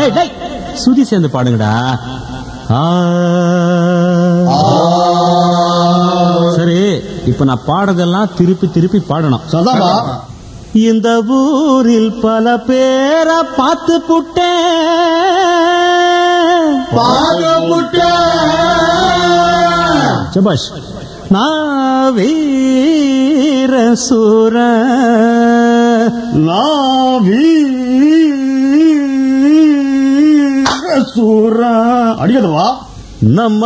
டேய், டேய், சுதி சேர்ந்து பாடுங்கடா ஆ. சரி இப்ப நான் பாடுறதெல்லாம் திருப்பி திருப்பி பாடணும் சதாபா இந்த ஊரில் பல பேரை பார்த்து புட்டேன் பாகமுட்ட சபாஷ் நான் வீர சூர நாவி சூரா அடிக்கதவா நம்ம